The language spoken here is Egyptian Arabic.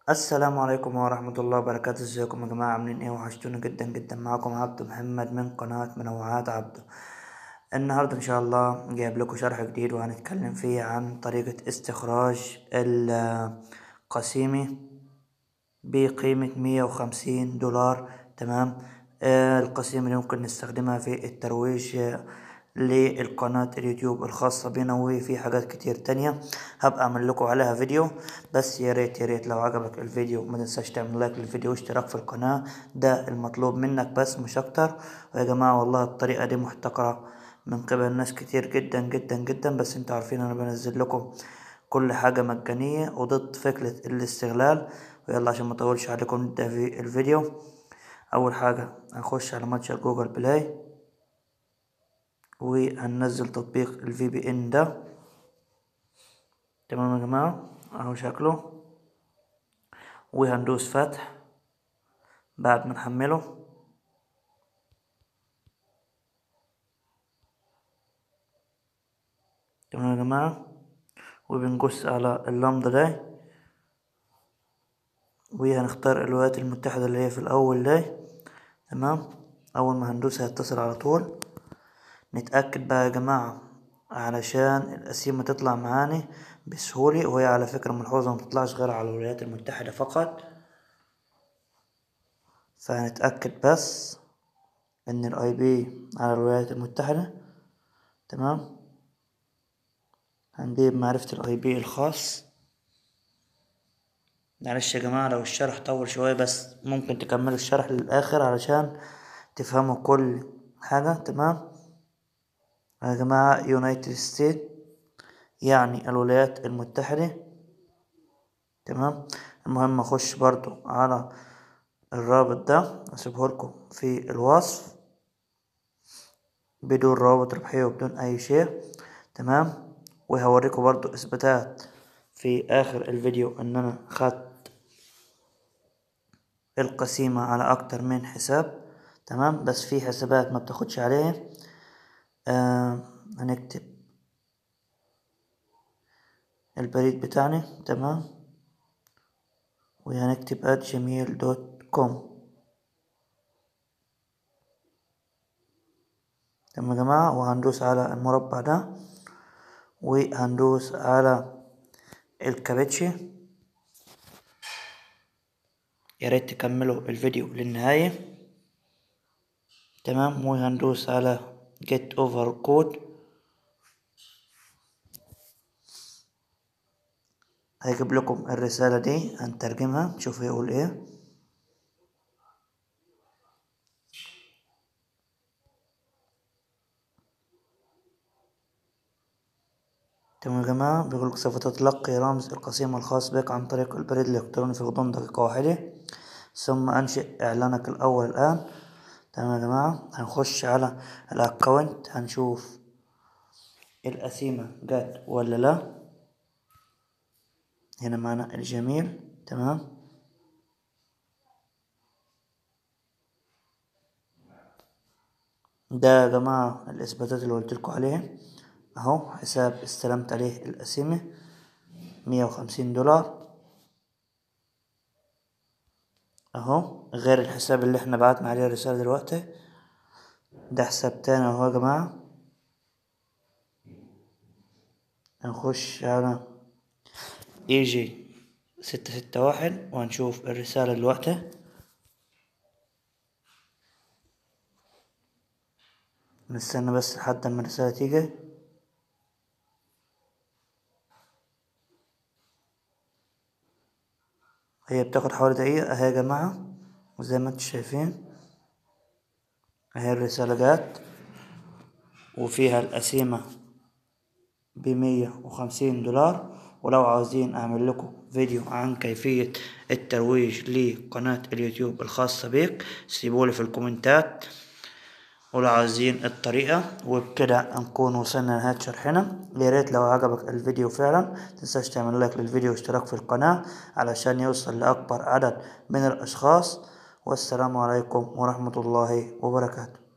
السلام عليكم ورحمة الله وبركاته ازيكم يا جماعة عاملين ايه وحشتونا جدا جدا معاكم عبدو محمد من قناة منوعات عبدو النهاردة ان شاء الله جايب لكم شرح جديد وهنتكلم فيه عن طريقة استخراج القسيمي بقيمة مية وخمسين دولار تمام آه، القسيمة دي ممكن نستخدمها في الترويج للقناة اليوتيوب الخاصة بنا وفي حاجات كتير تانية هبقى اعمل لكم عليها فيديو بس يا ريت يا ريت لو عجبك الفيديو ما تنساش تعمل لايك للفيديو واشتراك في القناة ده المطلوب منك بس مش اكتر ويا جماعة والله الطريقة دي محتكرة من قبل ناس كتير جدا جدا جدا بس انتوا عارفين انا بنزل لكم كل حاجة مجانية وضد فكرة الاستغلال ويلا عشان ما اطولش عليكم نبدأ في الفيديو اول حاجة هنخش على متجر جوجل بلاي وهننزل تطبيق الفي بي ان ده تمام يا جماعة اهو شكله وهندوس فتح بعد ما نحمله تمام يا جماعة وبنقص على اللمضة ده وهنختار الولايات المتحدة اللي هي في الأول ده تمام أول ما هندوس هيتصل على طول نتأكد بقى يا جماعة علشان القسيمة تطلع معاني بسهولة وهي على فكرة ملحوظة متطلعش غير على الولايات المتحدة فقط فهنتأكد بس ان الاي بي على الولايات المتحدة تمام هنجيب معرفة الاي بي الخاص معلش يا جماعة لو الشرح طول شوية بس ممكن تكملوا الشرح للآخر علشان تفهموا كل حاجة تمام يا جماعة يونايتد ستيت يعني الولايات المتحدة تمام المهم اخش برضو على الرابط ده اسيبه لكم في الوصف بدون رابط ربحية وبدون اي شيء تمام وهوريكم برضو اثباتات في اخر الفيديو ان انا خدت القسيمة على اكتر من حساب تمام بس في حسابات ما بتاخدش عليها آه هنكتب البريد بتاعنا تمام وهنكتب ات جيميل دوت كوم تمام يا جماعة وهندوس على المربع ده وهندوس على الكابتشي يا ريت تكملوا الفيديو للنهاية تمام وهندوس على get over code هيجيب لكم الرسالة دي هنترجمها نشوف يقول ايه تمام يا جماعة بيقولك سوف تتلقي رمز القسيمة الخاص بك عن طريق البريد الإلكتروني في غضون دقيقة واحدة ثم أنشئ إعلانك الأول الآن تمام يا جماعة هنخش على الأكونت هنشوف القسيمة جت ولا لا هنا معنا الجميل تمام ده يا جماعة الإثباتات اللي قلتلكوا عليها أهو حساب استلمت عليه القسيمة مية وخمسين دولار اهو غير الحساب اللي احنا بعتنا عليه الرسالة دلوقتي ده حساب تاني اهو يا جماعة هنخش على ايجي ستة ستة واحد وهنشوف الرسالة دلوقتي نستنى بس لحد ما الرسالة تيجي هي بتاخد حوالي دقيقة اهي يا جماعة وزي ما انتم شايفين اهي الرسالة جات وفيها القسيمة بمية وخمسين دولار ولو عاوزين اعمل لكم فيديو عن كيفية الترويج لقناة اليوتيوب الخاصة بيك سيبولي في الكومنتات ولو عاوزين الطريقة وبكده نكون وصلنا لنهاية شرحنا يا ريت لو عجبك الفيديو فعلا متنساش تعمل لايك للفيديو واشتراك في القناة علشان يوصل لأكبر عدد من الأشخاص والسلام عليكم ورحمة الله وبركاته